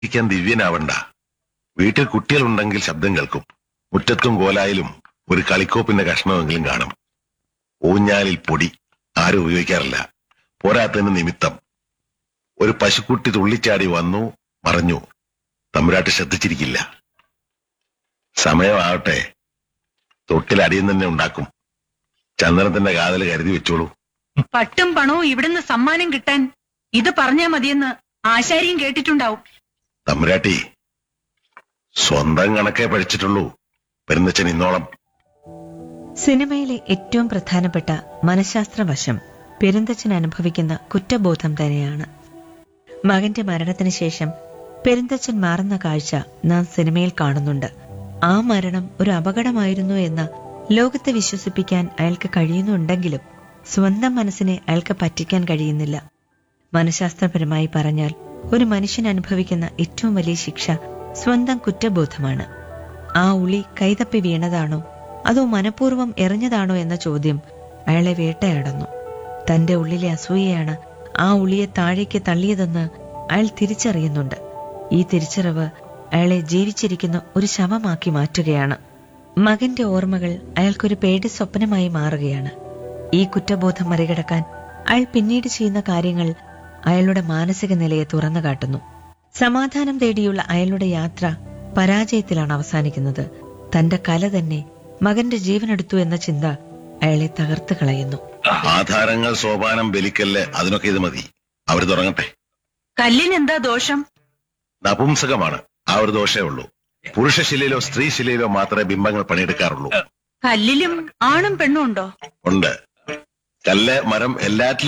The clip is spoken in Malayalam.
ഇരിക്കാൻ ദിവ്യനാവണ്ട വീട്ടിൽ കുട്ടികളുണ്ടെങ്കിൽ ശബ്ദം കേൾക്കും മുറ്റത്തും കോലായിലും ഒരു കളിക്കോപ്പിന്റെ കഷ്ണമെങ്കിലും കാണും ഊഞ്ഞാലിൽ പൊടി ആരും ഉപയോഗിക്കാറില്ല പോരാത്തതിന് നിമിത്തം ഒരു പശുക്കുട്ടി തുള്ളിച്ചാടി വന്നു മറഞ്ഞു തമ്പുരാട്ട് ശ്രദ്ധിച്ചിരിക്കില്ല സമയമാവട്ടെ തൊട്ടിൽ അടിയും തന്നെ ഉണ്ടാക്കും ചന്ദനത്തിന്റെ കാതൽ കരുതി വെച്ചോളൂ പട്ടും പണവും ഇവിടുന്ന് സമ്മാനം കിട്ടാൻ ഇത് പറഞ്ഞാ മതിയെന്ന് ആശാരിയും കേട്ടിട്ടുണ്ടാവും തമ്പുരാട്ടി സ്വന്തം കണക്കേ പഠിച്ചിട്ടുള്ളൂ പെരുന്നച്ചൻ ഇന്നോളം സിനിമയിലെ ഏറ്റവും പ്രധാനപ്പെട്ട മനഃശാസ്ത്ര വശം പെരുന്തച്ചൻ അനുഭവിക്കുന്ന കുറ്റബോധം തന്നെയാണ് മകന്റെ മരണത്തിന് ശേഷം പെരുന്തച്ചൻ മാറുന്ന കാഴ്ച നാം സിനിമയിൽ കാണുന്നുണ്ട് ആ മരണം ഒരു അപകടമായിരുന്നു എന്ന ലോകത്തെ വിശ്വസിപ്പിക്കാൻ അയാൾക്ക് കഴിയുന്നുണ്ടെങ്കിലും സ്വന്തം മനസ്സിനെ അയാൾക്ക് പറ്റിക്കാൻ കഴിയുന്നില്ല മനഃശാസ്ത്രപരമായി പറഞ്ഞാൽ ഒരു മനുഷ്യൻ അനുഭവിക്കുന്ന ഏറ്റവും വലിയ ശിക്ഷ സ്വന്തം കുറ്റബോധമാണ് ആ ഉളി കൈതപ്പി വീണതാണോ അതോ മനഃപൂർവ്വം എറിഞ്ഞതാണോ എന്ന ചോദ്യം അയാളെ വേട്ടയാടുന്നു തന്റെ ഉള്ളിലെ അസൂയയാണ് ആ ഉളിയെ താഴേക്ക് തള്ളിയതെന്ന് അയാൾ തിരിച്ചറിയുന്നുണ്ട് ഈ തിരിച്ചറിവ് അയാളെ ജീവിച്ചിരിക്കുന്ന ഒരു ശവമാക്കി മാറ്റുകയാണ് മകന്റെ ഓർമ്മകൾ അയാൾക്കൊരു പേടി സ്വപ്നമായി മാറുകയാണ് ഈ കുറ്റബോധം മറികടക്കാൻ അയാൾ പിന്നീട് ചെയ്യുന്ന കാര്യങ്ങൾ അയാളുടെ മാനസിക നിലയെ തുറന്നു കാട്ടുന്നു സമാധാനം തേടിയുള്ള അയാളുടെ യാത്ര പരാജയത്തിലാണ് അവസാനിക്കുന്നത് തന്റെ കല തന്നെ മകന്റെ ജീവനെടുത്തു എന്ന ചിന്ത അയാളെ തകർത്ത് കളയുന്നു ആധാരങ്ങൾ സോപാനം ബലിക്കല്ല് അതിനൊക്കെ ഇത് മതി അവർ തുടങ്ങട്ടെ കല്ലിനെന്താ ദോഷം നപുംസകമാണ് ആ ഒരു ദോഷേ ഉള്ളൂ പുരുഷശിലയിലോ സ്ത്രീശിലയിലോ മാത്രമേ ബിംബങ്ങൾ പണിയെടുക്കാറുള്ളൂ കല്ലിലും ആണും പെണ്ണും ഉണ്ടോ ഉണ്ട് കല്ല് മരം എല്ലാറ്റിലും